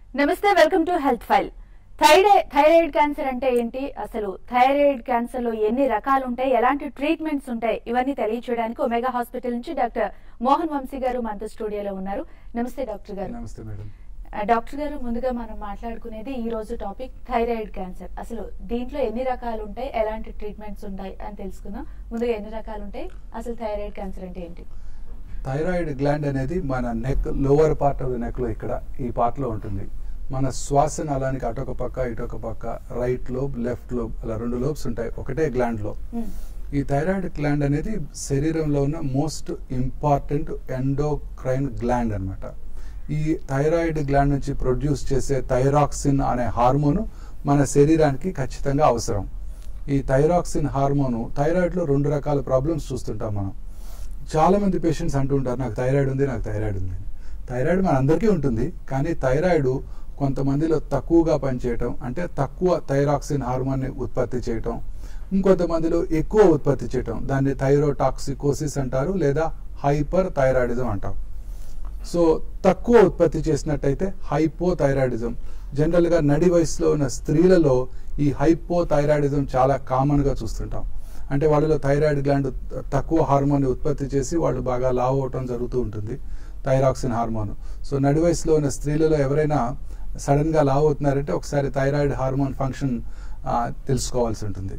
నమస్తే welcome to health file thyroid thyroid cancer అంటే ఏంటి అసలు థైరాయిడ్ క్యాన్సర్ లో ఎన్ని రకాలు ఉంటాయి ఎలాంటి ట్రీట్మెంట్స్ ఉంటాయి ఇవన్నీ తెలియచేయడానికి ఒమేగా హాస్పిటల్ నుంచి డాక్టర్ మోహన్ వంశీ గారు మనతో స్టూడియోలో ఉన్నారు నమస్తే డాక్టర్ గారు నమస్తే మేడం ఆ, డాక్టర్ గారు ముందుగా మనం మాట్లాడుకునేది ఈ రోజు టాపిక్ థైరాయిడ్ క్యాన్సర్ అసలు దీంట్లో ఎన్ని రకాలు ఉంటాయి ఎలాంటి ట్రీట్మెంట్స్ ఉంటాయి అని తెలుసుకుందాం ముందుగా ఎన్ని రకాలు ఉంటాయి అసలు థైరాయిడ్ క్యాన్సర్ అంటే ఏంటి థైరాయిడ్ గ్లాండ్ అనేది మన neck lower part of the neck లో ఇక్కడ ఈ పార్ట్ లో ఉంటుంది మన శ్వాస నాళానికి అటొక పక్క ఇటొక పక్క రైట్ లోబ్ లెఫ్ట్ లోబ్ అలా రెండు లోబ్స్ ఉంటాయి ఒకటే గ్లాండ్ లో మ్మ్. ఈ థైరాయిడ్ గ్లాండ్ అనేది శరీరంలో ఉన్న మోస్ట్ ఇంపార్టెంట్ ఎండోక్రైన్ గ్లాండ్ అన్నమాట ఈ థైరాయిడ్ గ్లాండ్ నుంచి ప్రొడ్యూస్ చేసే థైరాక్సిన్ అనే హార్మోన్ మన శరీరానికి ఖచ్చితంగా అవసరం ఈ థైరాక్సిన్ హార్మోన్ థైరాయిడ్ లో రెండు రకాల ప్రాబ్లమ్స్ చూస్తుంటాం మనం చాలా మంది పేషెంట్స్ అంటుంటారు నాకు థైరాయిడ్ ఉంది నాకు థైరాయిడ్ ఉంది అని. థైరాయిడ్ మన అందరికీ ఉంటుంది కానీ థైరాయిడ్ కొంతమందిలో తక్కువగా పనిచేయటం అంటే తక్కువ థైరాక్సిన్ హార్మోన్ని ఉత్పత్తి చేయటం ఇంకొంతమందిలో ఎక్కువ ఉత్పత్తి చేయటం దాన్ని థైరోటాక్సికోసిస్ అంటారు లేదా హైపర్ థైరాయిడిజం అంటాం సో తక్కువ ఉత్పత్తి చేసినట్టయితే హైపోథైరాయిడిజం జనరల్గా నడి వయసులో ఉన్న స్త్రీలలో ఈ హైపోథైరాయిడిజం చాలా కామన్గా చూస్తుంటాం అంటే వాళ్ళలో థైరాయిడ్ గ్లాండ్ తక్కువ హార్మోన్ ఉత్పత్తి చేసి వాళ్ళు బాగా లావ్ అవటం జరుగుతూ ఉంటుంది థైరాక్సిన్ హార్మోన్ సో నడి వయసులో ఉన్న స్త్రీలలో ఎవరైనా సడన్ గా లావ్ అవుతున్నారంటే ఒకసారి థైరాయిడ్ హార్మోన్ ఫంక్షన్ ఆ, తెలుసుకోవాల్సి ఉంటుంది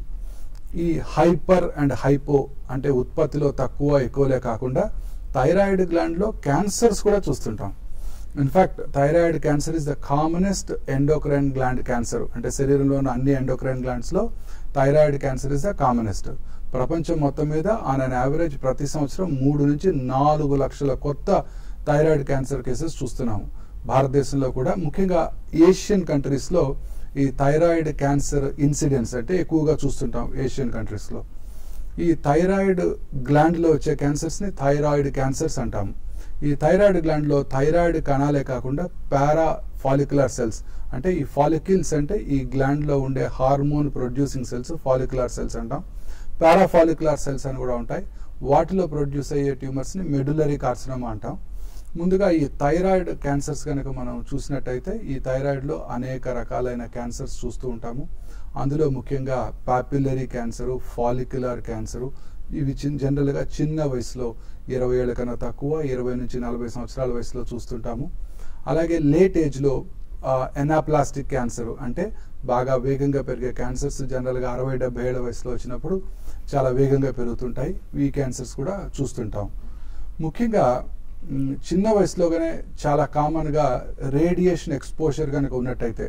ఈ హైపర్ అండ్ హైపో అంటే ఉత్పత్తిలో తక్కువ ఎక్కువలే కాకుండా థైరాయిడ్ గ్లాండ్ లో క్యాన్సర్స్ కూడా చూస్తుంటాం in fact thyroid cancer is the commonest endocrine gland cancer అంటే శరీరంలో ఉన్న అన్ని ఎండోక్రైన్ గ్లాండ్స్ లో thyroid cancer is the commonest ప్రపంచం మొత్తం మీద ఆన్ అన్ యావరేజ్ ప్రతి సంవత్సరం మూడు నుంచి నాలుగు లక్షల కొత్త థైరాయిడ్ క్యాన్సర్ కేసెస్ చూస్తున్నాము భారతదేశంలో కూడా ముఖ్యంగా ఏషియన్ కంట్రీస్ లో ఈ థైరాయిడ్ క్యాన్సర్ ఇన్సిడెంట్స్ అంటే ఎక్కువగా చూస్తుంటాం ఏషియన్ కంట్రీస్ లో ఈ థైరాయిడ్ గ్లాండ్ లో వచ్చే క్యాన్సర్స్ ని థైరాయిడ్ క్యాన్సర్స్ అంటాము ఈ థైరాయిడ్ గ్లాండ్ లో థైరాయిడ్ కణాలే కాకుండా పారా ఫాలిక్యులర్ సెల్స్ అంటే ఈ ఫాలిక్యూల్స్ అంటే ఈ గ్లాండ్ లో ఉండే hormone producing cells follicular cells అంటాం పారాఫాలిక్యులర్ సెల్స్ అని కూడా ఉంటాయి వాటిలో ప్రొడ్యూస్ అయ్యే ట్యూమర్స్ ని మెడులరీ కార్సినోమా అంటాం ముందుగా ఈ థైరాయిడ్ క్యాన్సర్స్ కనుక మనం చూసినట్టయితే ఈ థైరాయిడ్ లో అనేక రకాలైన క్యాన్సర్స్ చూస్తూ ఉంటాము అందులో ముఖ్యంగా పాప్యులరీ క్యాన్సరు ఫాలిక్యులర్ క్యాన్సరు ఇవి చిన్ జనరల్గా చిన్న వయసులో ఇరవై ఏళ్ళ కన్నా తక్కువ ఇరవై నుంచి నలభై సంవత్సరాల వయసులో చూస్తుంటాము అలాగే లేట్ ఏజ్లో ఎనాప్లాస్టిక్ క్యాన్సర్ అంటే బాగా వేగంగా పెరిగే క్యాన్సర్స్ జనరల్గా అరవై డెబ్బై ఏళ్ళ వయసులో వచ్చినప్పుడు చాలా వేగంగా పెరుగుతుంటాయి ఈ క్యాన్సర్స్ కూడా చూస్తుంటాం ముఖ్యంగా మ్, చిన్న వయసులోగానే చాలా కామన్గా రేడియేషన్ ఎక్స్పోజర్ కనుక ఉన్నట్టయితే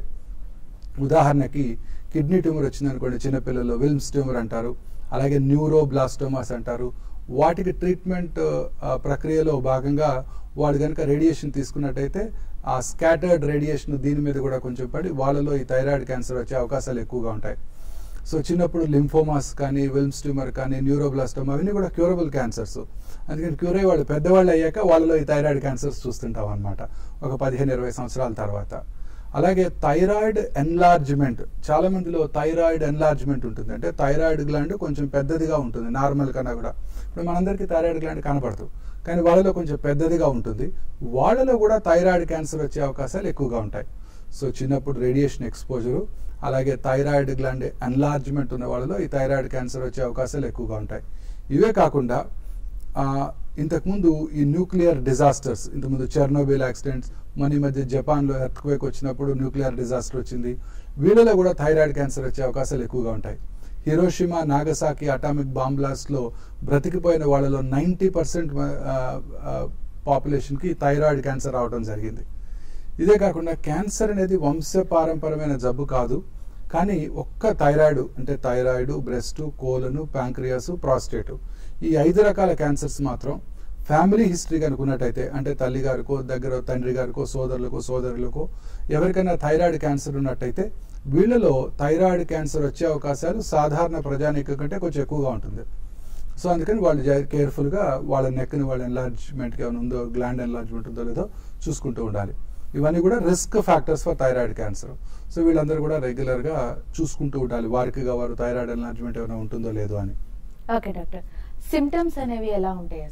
ఉదాహరణకి కిడ్నీ ట్యూమర్ వచ్చిందనుకోండి చిన్నపిల్లల్లో విల్మ్స్ ట్యూమర్ అంటారు అలాగే న్యూరోబ్లాస్టోమాస్ అంటారు వాటికి ట్రీట్మెంట్ ఆ, ప్రక్రియలో భాగంగా వాళ్ళు కనుక రేడియేషన్ తీసుకున్నట్టయితే ఆ స్కాటర్డ్ రేడియేషన్ దీని మీద కూడా కొంచెం పడి వాళ్ళలో ఈ థైరాయిడ్ క్యాన్సర్ వచ్చే అవకాశాలు ఎక్కువగా ఉంటాయి సో చిన్నప్పుడు లింఫోమాస్ కానీ విల్మ్స్ ట్యూమర్ కానీ న్యూరోబ్లాస్టోమా అవన్నీ కూడా క్యూరబుల్ క్యాన్సర్స్ అందుకని క్యూర్ అయ్యి వాళ్ళు పెద్దవాళ్ళు అయ్యాక వాళ్ళలో ఈ థైరాయిడ్ క్యాన్సర్స్ చూస్తుంటాం అనమాట ఒక పదిహేను ఇరవై సంవత్సరాల తర్వాత అలాగే థైరాయిడ్ ఎన్లార్జ్మెంట్ చాలా మందిలో థైరాయిడ్ ఎన్లార్జ్మెంట్ ఉంటుంది అంటే థైరాయిడ్ గ్లాండ్ కొంచెం పెద్దదిగా ఉంటుంది నార్మల్ కన్నా కూడా ఇప్పుడు మనందరికీ థైరాయిడ్ గ్లాండ్ కనపడదు కానీ వాళ్ళలో కొంచెం పెద్దదిగా ఉంటుంది వాళ్ళలో కూడా థైరాయిడ్ క్యాన్సర్ వచ్చే అవకాశాలు ఎక్కువగా ఉంటాయి సో చిన్నప్పుడు రేడియేషన్ ఎక్స్పోజరు అలాగే థైరాయిడ్ గ్లాండ్ ఎన్లార్జ్మెంట్ ఉన్న వాళ్ళలో ఈ థైరాయిడ్ క్యాన్సర్ వచ్చే అవకాశాలు ఎక్కువగా ఉంటాయి ఇవే కాకుండా ఆ, ఇంతకుముందు ఈ న్యూక్లియర్ డిజాస్టర్స్ ఇంతకుముందు చెర్నోబిల్ యాక్సిడెంట్స్ మన ఈ మధ్య జపాన్లో ఎర్త్క్వేక్ వచ్చినప్పుడు న్యూక్లియర్ డిజాస్టర్ వచ్చింది వీళ్ళలో కూడా థైరాయిడ్ క్యాన్సర్ వచ్చే అవకాశాలు ఎక్కువగా ఉంటాయి Hiroshima Nagasaki atomic bomb blast లో బ్రతికిపోయిన వాళ్ళలో నైంటీ పర్సెంట్ పాపులేషన్కి థైరాయిడ్ క్యాన్సర్ రావడం జరిగింది ఇదే కాకుండా క్యాన్సర్ అనేది వంశపారంపరమైన జబ్బు కాదు కానీ ఒక్క థైరాయిడ్ అంటే thyroid breast colon pancreas prostate ఈ ఐదు రకాల క్యాన్సర్స్ మాత్రం ఫ్యామిలీ హిస్టరీ కనుకున్నట్టయితే అంటే తల్లి గారికో దగ్గర తండ్రి గారికో సోదరులకో సోదరులకో ఎవరికైనా థైరాయిడ్ క్యాన్సర్ ఉన్నట్టయితే వీళ్ళలో థైరాయిడ్ క్యాన్సర్ వచ్చే అవకాశాలు సాధారణ ప్రజానీకం కంటే కొంచెం ఎక్కువగా ఉంటుంది సో అందుకని వాళ్ళు కేర్ఫుల్ గా వాళ్ళ నెక్ని వాళ్ళ ఎన్లార్జ్మెంట్ ఏమైనా ఉందో గ్లాండ్ ఎన్లార్జ్మెంట్ ఉందో లేదో చూసుకుంటూ ఉండాలి ఇవన్నీ కూడా risk factors for thyroid cancer so వీళ్ళందరూ కూడా రెగ్యులర్ గా చూసుకుంటూ ఉండాలి వారికి వారు థైరాయిడ్ ఎన్లార్జ్మెంట్ ఏమైనా ఉంటుందో లేదో అని ఓకే డాక్టర్ సిమ్టమ్స్ అనేవి ఎలా ఉంటాయి అసలు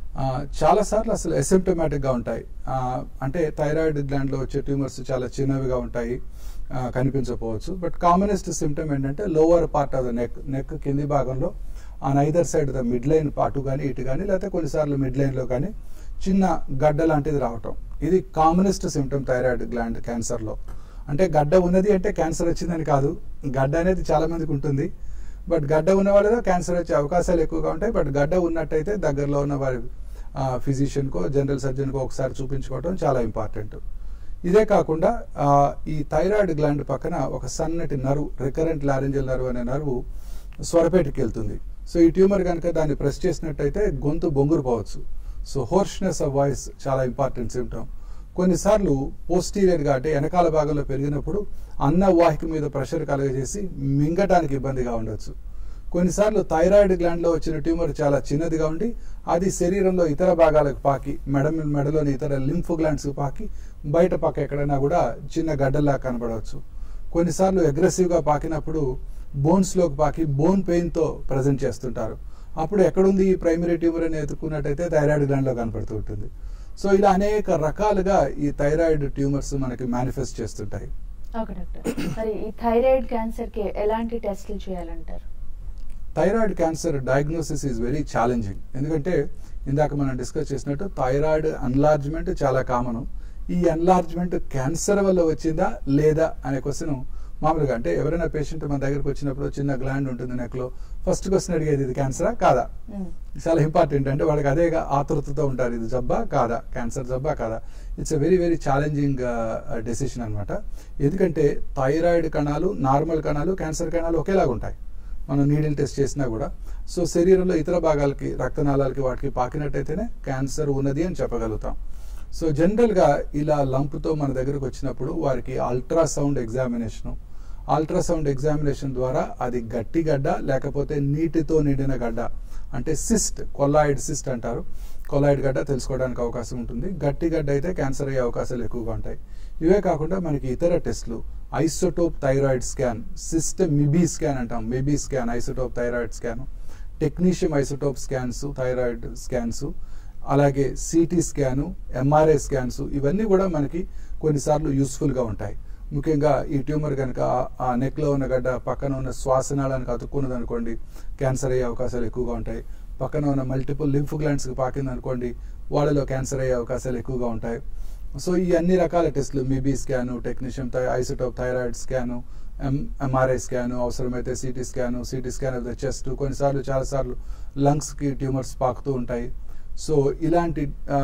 ఆ, చాలాసార్లు అసలు అసిమ్టమాటిక్గా ఉంటాయి ఆ, అంటే థైరాయిడ్ గ్లాండ్లో వచ్చే ట్యూమర్స్ చాలా చిన్నవిగా ఉంటాయి ఆ, కనిపించకపోవచ్చు బట్ కామనెస్ట్ సిమ్టమ్ ఏంటంటే lower part of the neck neck కింది భాగంలో on either side the midline అటు కానీ ఇటు కానీ లేకపోతే కొన్నిసార్లు మిడ్ లైన్లో కానీ చిన్న గడ్డ లాంటిది రావటం ఇది కామనెస్ట్ సిమ్టమ్ థైరాయిడ్ గ్లాండ్ క్యాన్సర్లో అంటే గడ్డ ఉన్నది అంటే క్యాన్సర్ వచ్చిందని కాదు గడ్డ అనేది చాలా మందికి ఉంటుంది బట్ గడ్డ ఉన్న వాళ్ళలో క్యాన్సర్ వచ్చే అవకాశాలు ఎక్కువగా ఉంటాయి బట్ గడ్డ ఉన్నట్టయితే దగ్గరలో ఉన్న వారి ఫిజిషియన్కో జనరల్ సర్జన్కో ఒకసారి చూపించుకోవడం చాలా ఇంపార్టెంట్ ఇదే కాకుండా ఆ, ఈ థైరాయిడ్ గ్లాండ్ పక్కన ఒక సన్నటి నర్వ్ రికరెంట్ లారెంజల్ నర్వ్ అనే నర్వ్ స్వరపేటకి వెళ్తుంది సో ఈ ట్యూమర్ కనుక దాన్ని ప్రెస్ చేసినట్టయితే గొంతు బొంగురు పోవచ్చు సో హోర్ష్నెస్ ఆఫ్ వాయిస్ చాలా ఇంపార్టెంట్ సిమ్టమ్ కొన్నిసార్లు posterior గా అంటే వెనకాల భాగంలో పెరిగినప్పుడు అన్న వాహిక మీద ప్రెషర్ కలగజేసి మింగటానికి ఇబ్బందిగా ఉండొచ్చు కొన్నిసార్లు థైరాయిడ్ గ్లాండ్లో వచ్చిన ట్యూమర్ చాలా చిన్నదిగా ఉండి అది శరీరంలో ఇతర భాగాలకు పాకి మెడ మెడలోని ఇతర లింఫ్ గ్లాండ్స్ పాకి బయట పక్క ఎక్కడైనా కూడా చిన్న గడ్డల్లా కనబడవచ్చు కొన్నిసార్లు అగ్రెసివ్గా పాకినప్పుడు బోన్స్లోకి పాకి బోన్ పెయిన్తో ప్రజెంట్ చేస్తుంటారు అప్పుడు ఎక్కడుంది ఈ ప్రైమరీ ట్యూమర్ అని ఎత్తుకున్నట్టయితే థైరాయిడ్ గ్లాండ్లో కనపడుతూ ఉంటుంది సో ఇలా అనేక రకాలుగా ఈ థైరాయిడ్ ట్యూమర్స్ మనకి మేనిఫెస్ట్ చేస్తుంటాయి ఓకే డాక్టర్ మరి ఈ థైరాయిడ్ క్యాన్సర్ కి ఎలాంటి టెస్టులు చేయాలంటారు thyroid cancer diagnosis is very challenging ఎందుకంటే ఇందాక మనం డిస్కస్ చేసినట్టు థైరాయిడ్ అన్లార్జ్మెంట్ చాలా కామన్ ఈ అన్లార్జ్మెంట్ క్యాన్సర్ వల్ల వచ్చిందా లేదా అనే క్వశ్చన్ మామూలుగా అంటే ఎవరైనా పేషెంట్ మన దగ్గరకు వచ్చినప్పుడు చిన్న గ్లాండ్ ఉంటుంది నెక్లో ఫస్ట్ క్వశ్చన్ అడిగేది ఇది క్యాన్సరా కాదా మ్మ్. చాలా ఇంపార్టెంట్ అంటే వాళ్ళకి అదేగా ఆతృతతో ఉంటారు ఇది జబ్బా కాదా క్యాన్సర్ జబ్బా కాదా it's a very very challenging decision అన్నమాట ఎందుకంటే థైరాయిడ్ కణాలు నార్మల్ కణాలు క్యాన్సర్ కణాలు ఒకేలాగా ఉంటాయి మనం నీడిల్ టెస్ట్ చేసినా కూడా సో శరీరంలో ఇతర భాగాలకి రక్తనాళాలకి వాటికి పాకినట్టయితేనే క్యాన్సర్ ఉన్నది అని చెప్పగలుగుతాం సో జనరల్గా ఇలా లంప్తో మన దగ్గరకు వచ్చినప్పుడు వారికి అల్ట్రాసౌండ్ ఎగ్జామినేషను అల్ట్రాసౌండ్ ఎగ్జామినేషన్ ద్వారా అది గట్టి గడ్డ లేకపోతే నీటితో నిండిన గడ్డ అంటే సిస్ట్ కొల్లాయిడ్ సిస్ట్ అంటారు కొల్లాయిడ్ గడ్డ తెలుసుకోవడానికి అవకాశం ఉంటుంది గట్టి గడ్డ అయితే క్యాన్సర్ అయ్యే అవకాశాలు ఎక్కువగా ఉంటాయి ఇవే కాకుండా మనకి ఇతర టెస్టులు isotope thyroid scan sestamibi scan అంటాం MIBI scan isotope thyroid scan technetium isotope scans thyroid scans అలాగే సిటీ స్కాను ఎంఆర్ఐ స్కాన్స్ ఇవన్నీ కూడా మనకి కొన్నిసార్లు యూస్ఫుల్గా ఉంటాయి ముఖ్యంగా ఈ ట్యూమర్ కనుక ఆ నెక్లో ఉన్న గడ్డ పక్కన ఉన్న శ్వాసనాళానికి అతుక్కున్నది అనుకోండి క్యాన్సర్ అయ్యే అవకాశాలు ఎక్కువగా ఉంటాయి పక్కన ఉన్న మల్టిపుల్ లింఫ్ గ్లాండ్స్కి పాకింది అనుకోండి వాళ్ళలో క్యాన్సర్ అయ్యే అవకాశాలు ఎక్కువగా ఉంటాయి సో ఈ అన్ని రకాల టెస్టులు MIBI scan technetium isotope thyroid scan MRI scan అవసరమైతే CT scan CT scan of the chest కొన్నిసార్లు చాలాసార్లు లంగ్స్కి ట్యూమర్స్ పాకుతూ ఉంటాయి సో ఇలాంటి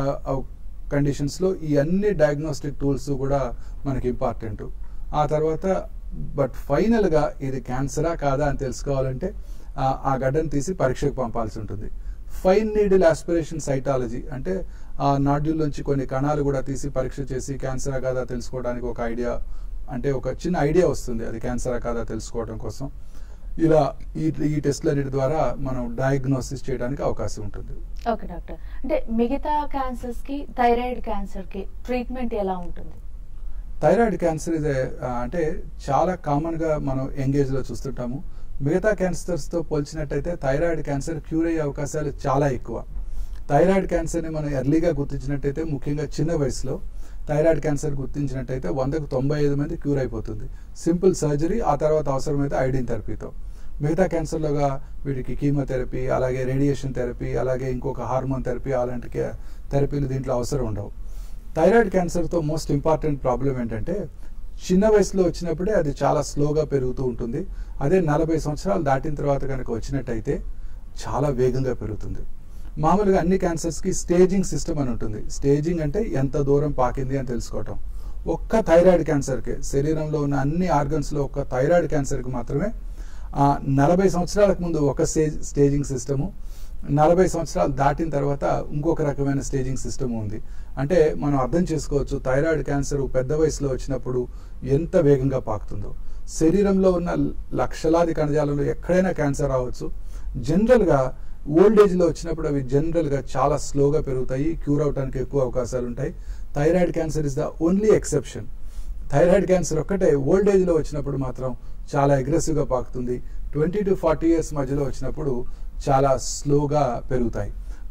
కండిషన్స్లో ఈ అన్ని డయాగ్నోస్టిక్ టూల్స్ కూడా మనకి ఇంపార్టెంట్ ఆ తర్వాత బట్ ఫైనల్గా ఇది క్యాన్సరా కాదా అని తెలుసుకోవాలంటే ఆ, ఆ గడ్డను తీసి పరీక్షకు పంపాల్సి ఉంటుంది ఫైన్ నీడిల్ ఆస్పిరేషన్ సైటాలజీ అంటే ఆ నాడ్యూల్ నుంచి కొన్ని కణాలు కూడా తీసి పరీక్ష చేసి క్యాన్సరా కాదా తెలుసుకోవడానికి ఒక ఐడియా అంటే ఒక చిన్న ఐడియా వస్తుంది అది క్యాన్సరా కాదా తెలుసుకోవడం కోసం ఇలా ఈ ఈ టెస్ట్లన్నిటి ద్వారా మనం డయాగ్నోసిస్ చేయడానికి అవకాశం ఉంటుంది ఓకే డాక్టర్ అంటే మిగతా క్యాన్సర్స్ కి థైరాయిడ్ క్యాన్సర్ కి ట్రీట్మెంట్ ఎలా ఉంటుంది థైరాయిడ్ క్యాన్సర్ ఇదే అంటే చాలా కామన్ గా మనం ఎంగేజ్ లో చూస్తుంటాము మిగతా క్యాన్సర్స్ తో పోల్చినట్టయితే థైరాయిడ్ క్యాన్సర్ క్యూర్ అయ్యే అవకాశాలు చాలా ఎక్కువ థైరాయిడ్ క్యాన్సర్ ని మనం ఎర్లీగా గుర్తించినట్టయితే ముఖ్యంగా చిన్న వయసులో థైరాయిడ్ క్యాన్సర్ గుర్తించినట్టయితే వందకు తొంభై ఐదు మంది క్యూర్ అయిపోతుంది సింపుల్ సర్జరీ ఆ తర్వాత అవసరమైతే ఐడిన్ థెరపీతో మిగతా క్యాన్సర్లోగా వీటికి కీమోథెరపీ అలాగే రేడియేషన్ థెరపీ అలాగే ఇంకొక హార్మోన్ థెరపీ అలాంటి కే- థెరపీలు దీంట్లో అవసరం ఉండవు థైరాయిడ్ క్యాన్సర్తో మోస్ట్ ఇంపార్టెంట్ ప్రాబ్లం ఏంటంటే చిన్న వయసులో వచ్చినప్పుడే అది చాలా స్లోగా పెరుగుతూ ఉంటుంది అదే నలభై సంవత్సరాలు దాటిన తర్వాత కనుక వచ్చినట్టయితే చాలా వేగంగా పెరుగుతుంది మామూలుగా అన్ని క్యాన్సర్స్కి స్టేజింగ్ సిస్టమ్ అని ఉంటుంది స్టేజింగ్ అంటే ఎంత దూరం పాకింది అని తెలుసుకోవటం ఒక్క థైరాయిడ్ క్యాన్సర్కి శరీరంలో ఉన్న అన్ని ఆర్గన్స్లో ఒక్క థైరాయిడ్ క్యాన్సర్కి మాత్రమే ఆ, నలభై సంవత్సరాలకు ముందు ఒక స్టేజ్ స్టేజింగ్ సిస్టము నలభై సంవత్సరాలు దాటిన తర్వాత ఇంకొక రకమైన స్టేజింగ్ సిస్టమ్ ఉంది అంటే మనం అర్థం చేసుకోవచ్చు థైరాయిడ్ క్యాన్సర్ పెద్ద వయసులో వచ్చినప్పుడు ఎంత వేగంగా పాకుతుందో శరీరంలో ఉన్న లక్షలాది కణజాలంలో ఎక్కడైనా క్యాన్సర్ రావచ్చు జనరల్గా ఓల్డ్ ఏజ్లో వచ్చినప్పుడు అవి జనరల్గా చాలా స్లోగా పెరుగుతాయి క్యూర్ అవడానికి ఎక్కువ అవకాశాలు ఉంటాయి thyroid cancer is the only exception thyroid cancer ఒక్కటే ఓల్డ్ ఏజ్లో వచ్చినప్పుడు మాత్రం చాలా అగ్రెసివ్గా పాకుతుంది ట్వంటీ టు ఫార్టీ ఇయర్స్ మధ్యలో వచ్చినప్పుడు చాలా స్లోగా పెరుగుతాయి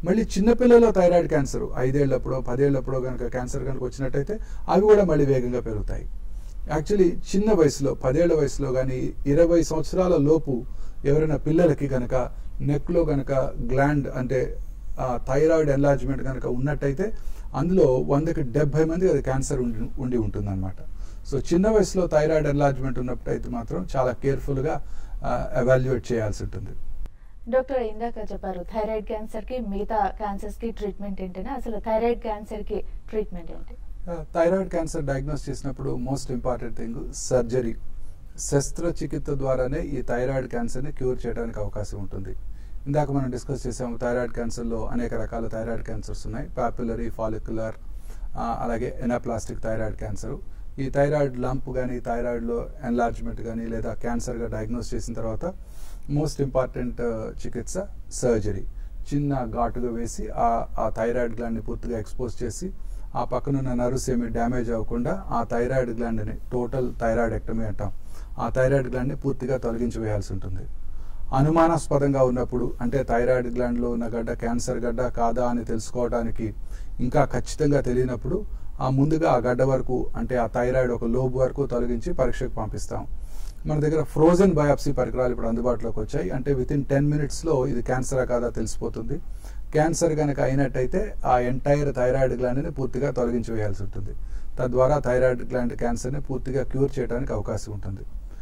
మళ్ళీ చిన్నపిల్లలో థైరాయిడ్ క్యాన్సర్ ఐదేళ్లప్పుడో పదేళ్లప్పుడో కనుక క్యాన్సర్ కనుక వచ్చినట్టయితే అవి కూడా మళ్ళీ వేగంగా పెరుగుతాయి యాక్చువల్లీ చిన్న వయసులో పదేళ్ల వయసులో కానీ ఇరవై సంవత్సరాల లోపు ఎవరైనా పిల్లలకి కనుక నెక్లో కనుక గ్లాండ్ అంటే థైరాయిడ్ ఎన్లార్జ్మెంట్ కనుక ఉన్నట్టయితే అందులో వందకి డెబ్బై మంది అది క్యాన్సర్ ఉండి ఉండి ఉంటుందన్నమాట సో చిన్న వయసులో థైరాయిడ్ ఎన్లార్జ్మెంట్ ఉన్నప్పుడు అయితే మాత్రం చాలా కేర్ఫుల్గా ఎవాల్యుయేట్ చేయాల్సి ఉంటుంది డాక్టర్ ఇందాక చెప్పారు థైరాయిడ్ క్యాన్సర్ కి మిగతా క్యాన్సర్స్ కి ట్రీట్మెంట్ ఏంటనే అసలు థైరాయిడ్ క్యాన్సర్ కి ట్రీట్మెంట్ ఏంటి థైరాయిడ్ క్యాన్సర్ డయాగ్నోస్ చేసినప్పుడు మోస్ట్ ఇంపార్టెంట్ థింగ్ సర్జరీ శస్త్రచికిత్స ద్వారానే ఈ థైరాయిడ్ క్యాన్సర్ని క్యూర్ చేయడానికి అవకాశం ఉంటుంది ఇందాక మనం డిస్కస్ చేసాము థైరాయిడ్ క్యాన్సర్లో అనేక రకాల థైరాయిడ్ క్యాన్సర్స్ ఉన్నాయి పాపులరీ ఫాలిక్యులర్ అలాగే ఎనాప్లాస్టిక్ థైరాయిడ్ క్యాన్సర్ ఈ థైరాయిడ్ లంప్ కానీ థైరాయిడ్లో ఎన్లార్జ్మెంట్ కానీ లేదా క్యాన్సర్గా డయాగ్నోస్ చేసిన తర్వాత మోస్ట్ ఇంపార్టెంట్ చికిత్స సర్జరీ చిన్న ఘాటుగా వేసి ఆ ఆ థైరాయిడ్ గ్లాండ్ని పూర్తిగా ఎక్స్పోజ్ చేసి ఆ పక్కనున్న నర్వ్స్ ఏమి డ్యామేజ్ అవ్వకుండా ఆ థైరాయిడ్ గ్లాండ్ని టోటల్ థైరాయిడ్ ఎక్టమీ అంటాం ఆ థైరాయిడ్ గ్లాండ్ని పూర్తిగా తొలగించి వేయాల్సి ఉంటుంది అనుమానాస్పదంగా ఉన్నప్పుడు అంటే థైరాయిడ్ గ్లాండ్లో ఉన్న గడ్డ క్యాన్సర్ గడ్డ కాదా అని తెలుసుకోవడానికి ఇంకా ఖచ్చితంగా తెలియనప్పుడు ఆ ముందుగా ఆ గడ్డ వరకు అంటే ఆ థైరాయిడ్ ఒక లోబ్ వరకు తొలగించి పరీక్షకు పంపిస్తాం మన దగ్గర ఫ్రోజన్ బయాప్సీ పరికరాలు ఇప్పుడు అందుబాటులోకి వచ్చాయి అంటే విత్ ఇన్ టెన్ మినిట్స్లో ఇది క్యాన్సరా కాదా తెలిసిపోతుంది క్యాన్సర్ కనుక అయినట్టయితే ఆ ఎంటైర్ థైరాయిడ్ గ్లాండ్ని పూర్తిగా తొలగించి వేయాల్సి ఉంటుంది తద్వారా థైరాయిడ్ గ్లాండ్ క్యాన్సర్ని పూర్తిగా క్యూర్ చేయడానికి అవకాశం ఉంటుంది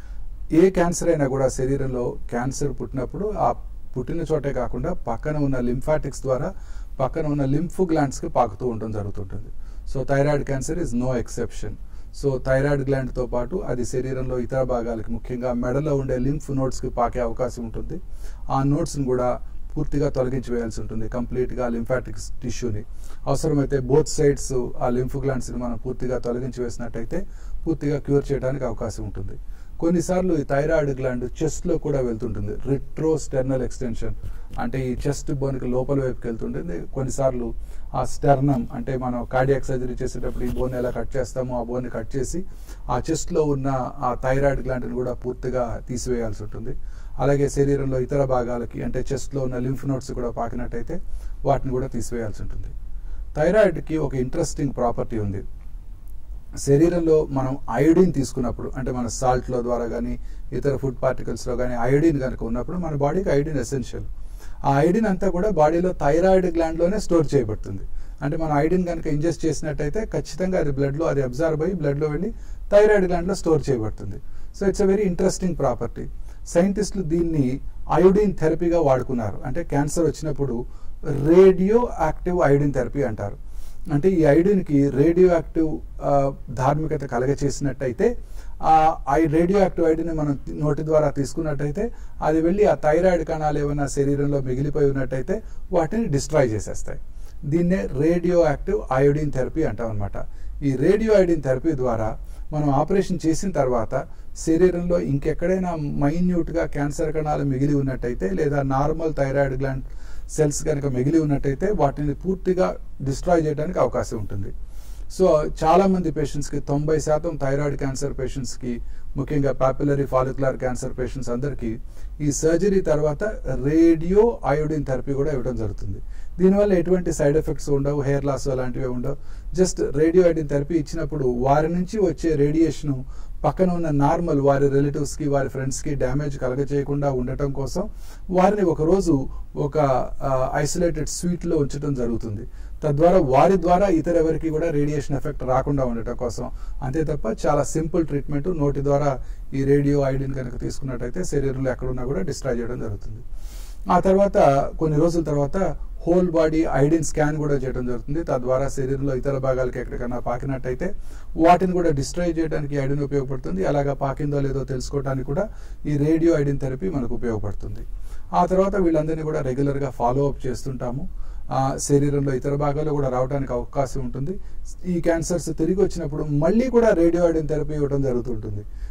ఏ క్యాన్సర్ అయినా కూడా శరీరంలో క్యాన్సర్ పుట్టినప్పుడు ఆ పుట్టిన చోటే కాకుండా పక్కన ఉన్న లింఫాటిక్స్ ద్వారా పక్కన ఉన్న లింఫ్ గ్లాండ్స్కి పాకుతూ ఉండడం జరుగుతుంటుంది so thyroid cancer is no exception so thyroid గ్లాండ్తో పాటు అది శరీరంలో ఇతర భాగాలకి ముఖ్యంగా మెడలో ఉండే లింఫ్ నోట్స్కి పాకే అవకాశం ఉంటుంది ఆ నోట్స్ని కూడా పూర్తిగా తొలగించి వేయాల్సి ఉంటుంది కంప్లీట్గా లింఫాటిక్స్ టిష్యూని అవసరమైతే బోత్ సైడ్స్ ఆ లింఫ్ గ్లాండ్స్ని మనం పూర్తిగా తొలగించి వేసినట్టయితే పూర్తిగా క్యూర్ చేయడానికి అవకాశం ఉంటుంది కొన్నిసార్లు ఈ థైరాయిడ్ గ్లాండ్ చెస్ట్లో కూడా వెళ్తుంటుంది రిట్రో స్టెర్నల్ ఎక్స్టెన్షన్ అంటే ఈ చెస్ట్ బోన్కి లోపల వైపుకి వెళ్తుంటుంది కొన్నిసార్లు ఆ స్టెర్నం అంటే మనం కార్డియాక్ సర్జరీ చేసేటప్పుడు ఈ బోన్ ఎలా కట్ చేస్తామో ఆ బోన్ని కట్ చేసి ఆ చెస్ట్లో ఉన్న ఆ థైరాయిడ్ గ్లాండ్ని కూడా పూర్తిగా తీసివేయాల్సి ఉంటుంది అలాగే శరీరంలో ఇతర భాగాలకి అంటే చెస్ట్లో ఉన్న లింఫ్ నోట్స్ కూడా పాకినట్టయితే వాటిని కూడా తీసివేయాల్సి ఉంటుంది థైరాయిడ్కి ఒక ఇంట్రెస్టింగ్ ప్రాపర్టీ ఉంది శరీరంలో మనం అయోడిన్ తీసుకున్నప్పుడు అంటే మన సాల్ట్లో ద్వారా కానీ ఇతర ఫుడ్ పార్టికల్స్లో కానీ అయోడిన్ కనుక ఉన్నప్పుడు మన బాడీకి అయోడిన్ ఎసెన్షియల్ ఆ ఐడిన్ అంతా కూడా బాడీలో థైరాయిడ్ గ్లాండ్లోనే స్టోర్ చేయబడుతుంది అంటే మనం ఐడిన్ కనుక ఇంజెస్ట్ చేసినట్టయితే ఖచ్చితంగా అది బ్లడ్లో అది అబ్జర్వ్ అయ్యి బ్లడ్లో వెళ్ళి థైరాయిడ్ గ్లాండ్లో స్టోర్ చేయబడుతుంది so it's a very interesting property సైంటిస్టులు దీన్ని అయోడిన్ థెరపీగా వాడుకున్నారు అంటే క్యాన్సర్ వచ్చినప్పుడు రేడియో యాక్టివ్ అయోడిన్ థెరపీ అంటారు అంటే ఈ ఐడిన్కి రేడియో యాక్టివ్ ధార్మికత కలగచేసినట్టయితే ఆ రేడియో యాక్టివ్ ఐడిని మనం నోటి ద్వారా తీసుకున్నట్టయితే అది వెళ్ళి ఆ థైరాయిడ్ కణాలు ఏమైనా శరీరంలో మిగిలిపోయి ఉన్నట్టయితే వాటిని డిస్ట్రాయ్ చేసేస్తాయి దీన్నే రేడియో యాక్టివ్ అయోడిన్ థెరపీ అంటాం అనమాట ఈ రేడియో అయోడిన్ థెరపీ ద్వారా మనం ఆపరేషన్ చేసిన తర్వాత శరీరంలో ఇంకెక్కడైనా మైన్యూట్గా క్యాన్సర్ కణాలు మిగిలి ఉన్నట్టయితే లేదా నార్మల్ థైరాయిడ్ గ్లాండ్ సెల్స్ కనుక మిగిలి ఉన్నట్టయితే వాటిని పూర్తిగా డిస్ట్రాయ్ చేయడానికి అవకాశం ఉంటుంది సో చాలా మంది పేషెంట్స్కి తొంభై శాతం థైరాయిడ్ క్యాన్సర్ పేషెంట్స్కి ముఖ్యంగా పాపులరీ ఫాలిక్యులర్ క్యాన్సర్ పేషెంట్స్ అందరికీ ఈ సర్జరీ తర్వాత రేడియో అయోడిన్ థెరపీ కూడా ఇవ్వడం జరుగుతుంది దీనివల్ల ఎటువంటి సైడ్ ఎఫెక్ట్స్ ఉండవు హెయిర్ లాస్ అలాంటివి ఉండవు జస్ట్ రేడియో అయోడిన్ థెరపీ ఇచ్చినప్పుడు వారి నుంచి వచ్చే రేడియేషన్ పక్కన ఉన్న నార్మల్ వారి రిలేటివ్స్కి వారి ఫ్రెండ్స్కి డ్యామేజ్ కలగ చేయకుండా ఉండటం కోసం వారిని ఒకరోజు ఒక ఐసోలేటెడ్ స్వీట్లో ఉంచడం జరుగుతుంది తద్వారా వారి ద్వారా ఇతర ఎవరికి కూడా రేడియేషన్ ఎఫెక్ట్ రాకుండా ఉండటం కోసం అంతే తప్ప చాలా సింపుల్ ట్రీట్మెంట్ నోటి ద్వారా ఈ రేడియో ఐడిన్ కనుక తీసుకున్నట్టయితే శరీరంలో ఎక్కడున్నా కూడా డిస్ట్రాయ్ చేయడం జరుగుతుంది ఆ తర్వాత కొన్ని రోజుల తర్వాత హోల్ బాడీ ఐడిన్ స్కాన్ కూడా చేయడం జరుగుతుంది తద్వారా శరీరంలో ఇతర భాగాలకి ఎక్కడికైనా పాకినట్టయితే వాటిని కూడా డిస్ట్రాయ్ చేయడానికి ఐడిన్ ఉపయోగపడుతుంది అలాగా పాకిందో లేదో తెలుసుకోవడానికి కూడా ఈ రేడియో ఐడిన్ థెరపీ మనకు ఉపయోగపడుతుంది ఆ తర్వాత వీళ్ళందరినీ కూడా రెగ్యులర్గా ఫాలో అప్ చేస్తుంటాము శరీరంలో ఇతర భాగాల్లో కూడా రావడానికి అవకాశం ఉంటుంది ఈ క్యాన్సర్స్ తిరిగి వచ్చినప్పుడు మళ్ళీ కూడా రేడియో ఐడిన్ థెరపీ ఇవ్వడం జరుగుతుంటుంది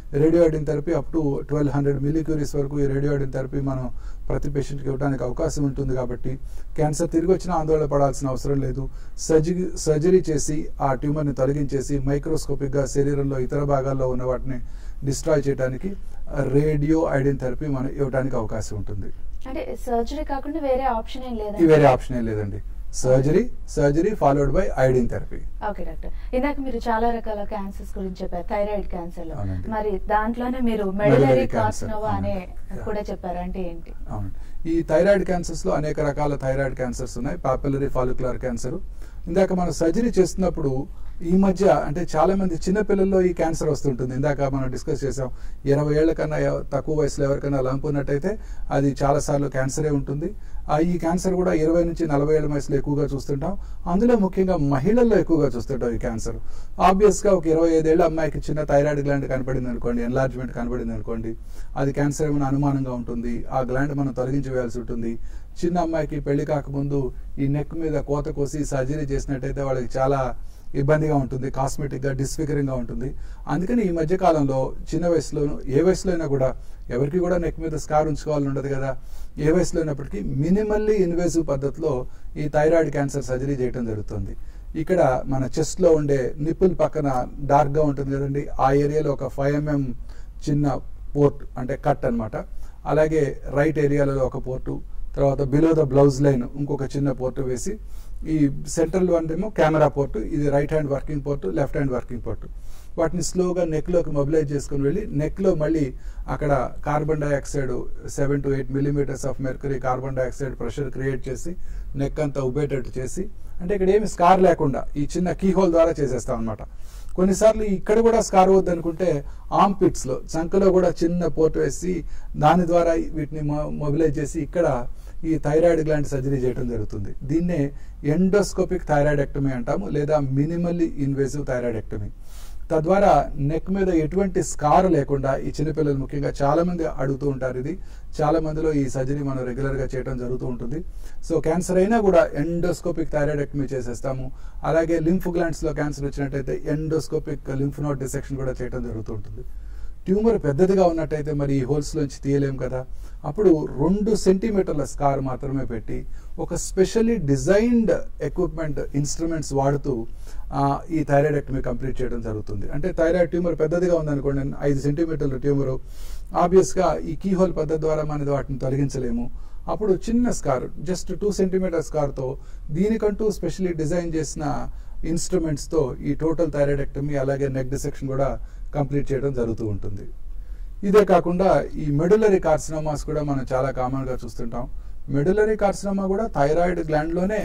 radio iodine therapy up to twelve hundred millicuries వరకు ఈ రేడియో ఐడిన్ థెరపీ మనం ప్రతి పేషెంట్కి ఇవ్వడానికి అవకాశం ఉంటుంది కాబట్టి క్యాన్సర్ తిరిగి వచ్చిన ఆందోళన పడాల్సిన అవసరం లేదు సర్జరీ సర్జరీ చేసి ఆ ట్యూమర్ని తొలగించేసి మైక్రోస్కోపిక్గా శరీరంలో ఇతర భాగాల్లో ఉన్న వాటిని డిస్ట్రాయ్ చేయడానికి రేడియో ఐడిన్ థెరపీ మనం ఇవ్వడానికి అవకాశం ఉంటుంది అంటే సర్జరీ కాకుండా వేరే ఆప్షన్ ఏం లేదా ఈ వేరే ఆప్షన్ ఏం లేదండి surgery surgery followed by iodine therapy okay doctor ఇందాక మీరు చాలా రకాల క్యాన్సర్స్ గురించి చెప్పారు థైరాయిడ్ క్యాన్సర్ లో అవునండి. మరి దాంట్లోనే మీరు Medullary మెడలరీ cancer. కార్సినోవా అనే అవునండి. కూడా చెప్పారు అంటే ఏంటి అవును ఈ థైరాయిడ్ క్యాన్సర్స్ లో అనేక రకాల థైరాయిడ్ క్యాన్సర్స్ ఉన్నాయి పాపులరీ ఫాలిక్యులర్ క్యాన్సర్ ఇందాక మనం సర్జరీ చేస్తున్నప్పుడు ఈ మధ్య అంటే చాలా మంది చిన్న పిల్లల్లో ఈ క్యాన్సర్ వస్తుంటుంది ఇందాక మనం డిస్కస్ చేసాం ఇరవై ఏళ్ల కన్నా ఎవ- తక్కువ వయసులో ఎవరికైనా లంప్ ఉన్నట్టయితే అది చాలా సార్లు క్యాన్సరే ఉంటుంది ఆ ఈ క్యాన్సర్ కూడా ఇరవై నుంచి నలభై ఏళ్ళ వయసులో ఎక్కువగా చూస్తుంటాం అందులో ముఖ్యంగా మహిళల్లో ఎక్కువగా చూస్తుంటాం ఈ క్యాన్సర్ ఆబ్వియస్ గా ఒక ఇరవై ఐదేళ్ల అమ్మాయికి చిన్న థైరాయిడ్ గ్లాండ్ కనపడింది అనుకోండి ఎన్లార్జ్మెంట్ కనపడింది అనుకోండి అది క్యాన్సర్ ఏమైనా అనుమానంగా ఉంటుంది ఆ గ్లాండ్ మనం తొలగించి వేయాల్సి ఉంటుంది చిన్న అమ్మాయికి పెళ్లి కాకముందు ఈ నెక్ మీద కోత కోసి సర్జరీ చేసినట్టయితే వాళ్ళకి చాలా ఇబ్బందిగా ఉంటుంది కాస్మెటిక్ గా డిస్ఫిగరింగ్ గా ఉంటుంది అందుకని ఈ మధ్య కాలంలో చిన్న వయసులోను ఏ వయసులో అయినా కూడా ఎవరికి కూడా నెక్ మీద స్కార్ ఉంచుకోవాలని ఉండదు కదా ఏ వయసులో అయినప్పటికీ మినిమల్లీ ఇన్వేసివ్ పద్ధతిలో ఈ థైరాయిడ్ క్యాన్సర్ సర్జరీ చేయడం జరుగుతుంది ఇక్కడ మన చెస్ట్ లో ఉండే నిప్పుల్ పక్కన డార్క్ గా ఉంటుంది కదండి ఆ ఏరియాలో ఒక ఫైవ్ ఎంఎం చిన్న పోర్ట్ అంటే కట్ అన్నమాట అలాగే రైట్ ఏరియాలో ఒక పోర్టు తర్వాత బిలో ద బ్లౌజ్ లైన్ ఇంకొక చిన్న పోర్టు వేసి ఈ సెంట్రల్ వన్ ఏమో కెమెరా పోర్టు ఇది right hand working port left hand working port వాటిని స్లోగా నెక్లోకి మొబిలైజ్ చేసుకుని వెళ్ళి నెక్లో మళ్ళీ అక్కడ carbon dioxide seven to eight millimetres of mercury carbon dioxide pressure create చేసి నెక్ అంతా ఉబ్బేటట్టు చేసి అంటే ఇక్కడ ఏమి స్కార్ లేకుండా ఈ చిన్న కీ హోల్ ద్వారా చేసేస్తాం అనమాట కొన్నిసార్లు ఇక్కడ కూడా స్కార్ వద్దు అనుకుంటే ఆమ్ పిట్స్ లో చంకలో కూడా చిన్న పోర్ట్ వేసి దాని ద్వారా వీటిని మొబిలైజ్ చేసి ఇక్కడ ఈ థైరాయిడ్ గ్లాండ్ సర్జరీ చేయడం జరుగుతుంది దీన్నే ఎండోస్కోపిక్ థైరాయిడెక్టమీ అంటాము లేదా మినిమల్లీ ఇన్వేసివ్ థైరాయిడెక్టమీ తద్వారా నెక్ మీద ఎటువంటి స్కార్ లేకుండా ఈ చిన్నపిల్లలు ముఖ్యంగా చాలా మంది అడుగుతూ ఉంటారు ఇది చాలా మందిలో ఈ సర్జరీ మనం రెగ్యులర్ గా చేయడం జరుగుతూ ఉంటుంది సో క్యాన్సర్ అయినా కూడా ఎండోస్కోపిక్ థైరాయిడెక్టమీ చేసేస్తాము అలాగే లింఫ్ గ్లాండ్స్ లో క్యాన్సర్ వచ్చినట్టయితే ఎండోస్కోపిక్ లింఫ్ నోట్ డిసెక్షన్ కూడా చేయడం జరుగుతూ ఉంటుంది ట్యూమర్ పెద్దదిగా ఉన్నట్టయితే మరి ఈ హోల్స్ లోంచి తీయలేం కదా అప్పుడు రెండు సెంటీమీటర్ల స్కార్ మాత్రమే పెట్టి ఒక స్పెషల్లీ డిజైన్డ్ ఎక్విప్మెంట్ ఇన్స్ట్రుమెంట్స్ వాడుతూ ఆ, ఈ థైరాయిడెక్టమీ కంప్లీట్ చేయడం జరుగుతుంది అంటే థైరాయిడ్ ట్యూమర్ పెద్దదిగా ఉందనుకోండి ఐదు సెంటీమీటర్ల ట్యూమర్ ఆబ్వియస్ గా ఈ కీ హోల్ పద్ధతి ద్వారా మనం వాటిని తొలగించలేము అప్పుడు చిన్న స్కార్ జస్ట్ టూ సెంటీమీటర్ స్కార్తో దీనికంటూ స్పెషల్లీ డిజైన్ చేసిన ఇన్స్ట్రుమెంట్స్ తో ఈ టోటల్ థైరాయిడెక్టమీ అలాగే నెక్ డిసెక్షన్ కూడా కంప్లీట్ చేయడం జరుగుతూ ఉంటుంది ఇదే కాకుండా ఈ మెడులరీ కార్సినోమాస్ కూడా మనం చాలా కామన్ గా చూస్తుంటాం మెడులరీ కార్సినోమా కూడా థైరాయిడ్ గ్లాండ్ లోనే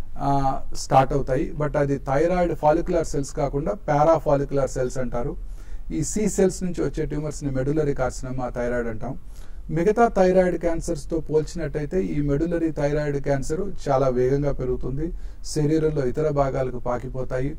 స్టార్ట్ అవుతాయి బట్ అది థైరాయిడ్ ఫాలిక్యులర్ సెల్స్ కాకుండా పారా ఫాలిక్యులర్ సెల్స్ అంటారు ఈ సి సెల్స్ నుంచి వచ్చే ట్యూమర్స్ ని మెడులరీ కార్సినోమా థైరాయిడ్ అంటాం మిగతా థైరాయిడ్ క్యాన్సర్స్ తో పోల్చినట్టయితే ఈ మెడులరీ థైరాయిడ్ క్యాన్సర్ చాలా వేగంగా పెరుగుతుంది శరీరంలో ఇతర భాగాలకు పాకిపోతాయి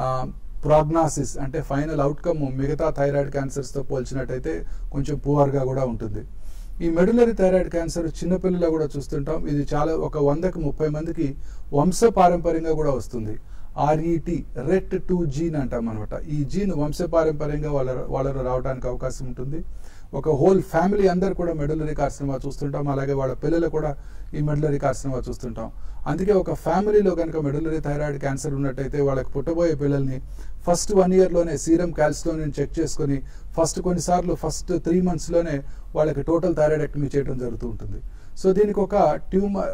ప్రోగ్నాసిస్ అంటే ఫైనల్ అవుట్కమ్ మిగతా థైరాయిడ్ క్యాన్సర్స్ తో పోల్చినట్టయితే కొంచెం పువర్ గా కూడా ఉంటుంది ఈ మెడులరీ థైరాయిడ్ క్యాన్సర్ చిన్నపిల్లల్లో కూడా చూస్తుంటాం ఇది చాలా ఒక వందకి ముప్పై మందికి వంశ పారంపర్యంగా కూడా వస్తుంది ఆర్ఈటి రెట్ టూ జీన్ అంటాం అనమాట ఈ జీన్ వంశ పారంపర్యంగా వాళ్ళ వాళ్ళలో రావడానికి అవకాశం ఉంటుంది ఒక హోల్ ఫ్యామిలీ అందరు కూడా మెడులరీ కార్సినమా చూస్తుంటాం అలాగే వాళ్ళ పిల్లలు కూడా ఈ మెడులరీ కార్సినమా చూస్తుంటాం అందుకే ఒక ఫ్యామిలీలో కనుక మెడులరీ థైరాయిడ్ క్యాన్సర్ ఉన్నట్టయితే వాళ్ళకి పుట్టబోయే పిల్లల్ని ఫస్ట్ వన్ ఇయర్లోనే సీరం క్యాల్సిటోనిన్ చెక్ చేసుకొని ఫస్ట్ కొన్నిసార్లు ఫస్ట్ త్రీ మంత్స్లోనే వాళ్ళకి టోటల్ థైరాయిడెక్టమీ చేయడం జరుగుతూ ఉంటుంది సో దీనికి ఒక ట్యూమర్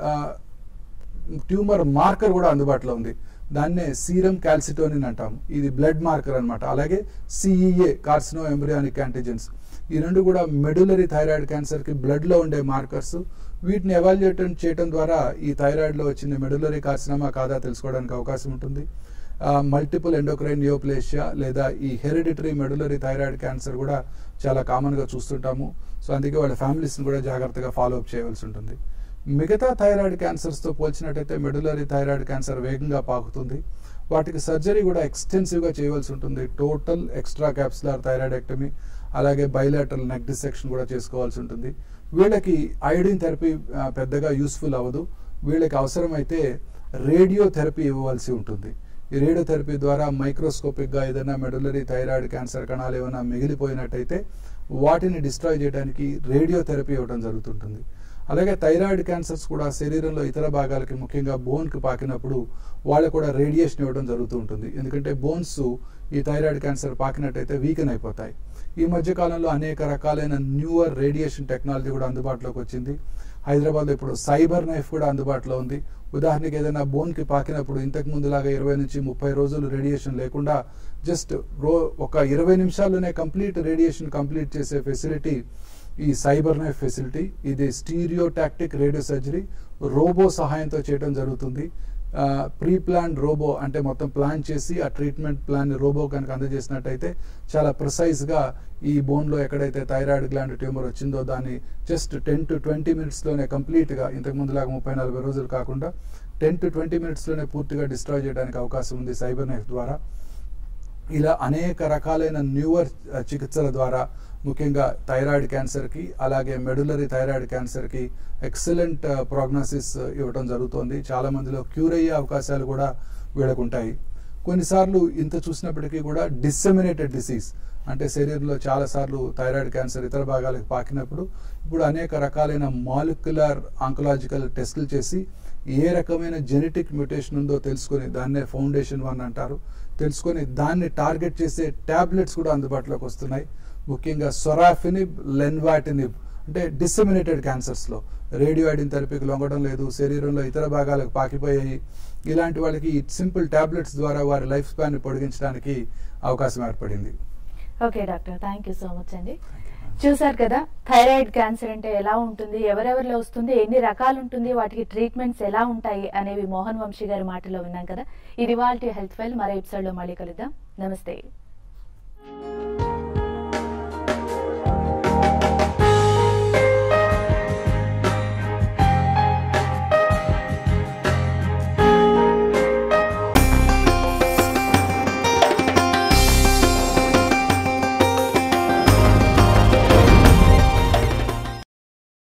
ట్యూమర్ మార్కర్ కూడా అందుబాటులో ఉంది దాన్నే సీరం క్యాల్సిటోనిన్ అంటాం ఇది బ్లడ్ మార్కర్ అన్నమాట అలాగే సిఈఏ కార్సినో ఎంబ్రియానిక్ యాంటిజెన్స్ ఈ రెండు కూడా మెడులరీ థైరాయిడ్ క్యాన్సర్ కి బ్లడ్ లో ఉండే మార్కర్స్ వీటిని ఎవాల్యుయేట్ చేయడం ద్వారా ఈ థైరాయిడ్ లో వచ్చిన మెడులరీ కార్సినమా కాదా తెలుసుకోవడానికి అవకాశం ఉంటుంది మల్టిపుల్ ఎండోక్రైన్ నియోప్లేషియా లేదా ఈ హెరిడిటరీ మెడులరీ థైరాయిడ్ క్యాన్సర్ కూడా చాలా కామన్ గా చూస్తుంటాము సో అందుకే వాళ్ళ ఫ్యామిలీస్ ని కూడా జాగ్రత్తగా ఫాలో అప్ చేయవలసి ఉంటుంది మిగతా థైరాయిడ్ క్యాన్సర్స్ తో పోల్చినట్టయితే మెడులరీ థైరాయిడ్ క్యాన్సర్ వేగంగా పాకుతుంది వాటికి సర్జరీ కూడా ఎక్స్టెన్సివ్ గా చేయవలసి ఉంటుంది టోటల్ ఎక్స్ట్రా క్యాప్సులర్ థైరాయిడెక్టమీ అలాగే బైలాటరల్ నెక్ డిసెక్షన్ కూడా చేసుకోవాల్సి ఉంటుంది వీళ్ళకి ఐడిన్ థెరపీ పెద్దగా యూస్ఫుల్ అవ్వదు వీళ్ళకి అవసరమైతే రేడియో థెరపీ ఇవ్వవలసి ఉంటుంది ఈ రేడియోథెరపీ ద్వారా మైక్రోస్కోపిక్గా ఏదైనా మెడులరీ థైరాయిడ్ క్యాన్సర్ కణాలు ఏమైనా మిగిలిపోయినట్టయితే వాటిని డిస్ట్రాయ్ చేయడానికి రేడియోథెరపీ ఇవ్వడం జరుగుతుంటుంది అలాగే థైరాయిడ్ క్యాన్సర్స్ కూడా శరీరంలో ఇతర భాగాలకి ముఖ్యంగా బోన్కి పాకినప్పుడు వాళ్ళకు కూడా రేడియేషన్ ఇవ్వడం జరుగుతూ ఉంటుంది ఎందుకంటే బోన్స్ ఈ థైరాయిడ్ క్యాన్సర్ పాకినట్టయితే వీకెన్ అయిపోతాయి ఈ మధ్య కాలంలో అనేక రకాలైన న్యూవర్ రేడియేషన్ టెక్నాలజీ కూడా అందుబాటులోకి వచ్చింది హైదరాబాద్లో ఇప్పుడు సైబర్ నైఫ్ కూడా అందుబాటులో ఉంది ఉదాహరణకి ఏదైనా బోన్కి పాకినప్పుడు ఇంతకు ముందులాగా ఇరవై నుంచి ముప్పై రోజులు రేడియేషన్ లేకుండా జస్ట్ రో ఒక ఇరవై నిమిషాల్లోనే కంప్లీట్ రేడియేషన్ కంప్లీట్ చేసే ఫెసిలిటీ ఈ సైబర్ నైఫ్ ఫెసిలిటీ ఇది స్టీరియోటాక్టిక్ రేడియో సర్జరీ రోబో సహాయంతో చేయడం జరుగుతుంది ప్రీ ప్లాన్ రోబో అంటే మొత్తం ప్లాన్ చేసి ఆ ట్రీట్మెంట్ ప్లాన్ రోబో కనుక అందజేసినట్టయితే చాలా ప్రిసైజ్గా ఈ బోన్లో ఎక్కడైతే థైరాయిడ్ గ్లాండ్ ట్యూమర్ వచ్చిందో దాన్ని జస్ట్ టెన్ టు ట్వంటీ మినిట్స్లోనే కంప్లీట్గా ఇంతకు ముందులాగా ముప్పై నలభై రోజులు కాకుండా టెన్ టు ట్వంటీ మినిట్స్లోనే పూర్తిగా డిస్ట్రాయ్ చేయడానికి అవకాశం ఉంది సైబర్ నైఫ్ ద్వారా ఇలా అనేక రకాలైన న్యూవర్ చికిత్సల ద్వారా ముఖ్యంగా థైరాయిడ్ క్యాన్సర్కి అలాగే మెడులరీ థైరాయిడ్ క్యాన్సర్కి ఎక్సలెంట్ ప్రోగ్నోసిస్ ఇవ్వడం జరుగుతోంది చాలా మందిలో క్యూర్ అయ్యే అవకాశాలు కూడా వీళ్ళకు ఉంటాయి కొన్నిసార్లు ఇంత చూసినప్పటికీ కూడా డిస్సెమినేటెడ్ డిసీజ్ అంటే శరీరంలో చాలాసార్లు థైరాయిడ్ క్యాన్సర్ ఇతర భాగాలకు పాకినప్పుడు ఇప్పుడు అనేక రకాలైన మాలిక్యులర్ ఆంకలాజికల్ టెస్టులు చేసి ఏ రకమైన జెనెటిక్ మ్యూటేషన్ ఉందో తెలుసుకొని దాన్నే ఫౌండేషన్ వన్ అంటారు తెలుసుకొని దాన్ని టార్గెట్ చేసే ట్యాబ్లెట్స్ కూడా అందుబాటులోకి వస్తున్నాయి ముఖ్యంగా సొరాఫినిబ్ లెన్వాటినిబ్ అంటే డిసెమినేటెడ్ క్యాన్సర్స్లో రేడియో ఐడిన్ థెరపీకి లొంగడం లేదు శరీరంలో ఇతర భాగాలకు పాకిపోయాయి ఇలాంటి వాళ్ళకి ఈ సింపుల్ ట్యాబ్లెట్స్ ద్వారా వారి లైఫ్ స్పాన్ పొడిగించడానికి అవకాశం ఏర్పడింది okay doctor thank you so much అండి చూసారు కదా థైరాయిడ్ క్యాన్సర్ అంటే ఎలా ఉంటుంది ఎవరెవరిలో వస్తుంది ఎన్ని రకాలు ఉంటుంది వాటికి ట్రీట్మెంట్స్ ఎలా ఉంటాయి అనేవి మోహన్ వంశీ గారి మాటలో విన్నాం కదా ఇది వాళ్ళ హెల్త్ ఫైల్ మరో ఎపిసోడ్ లో మళ్ళీ కలుద్దాం నమస్తే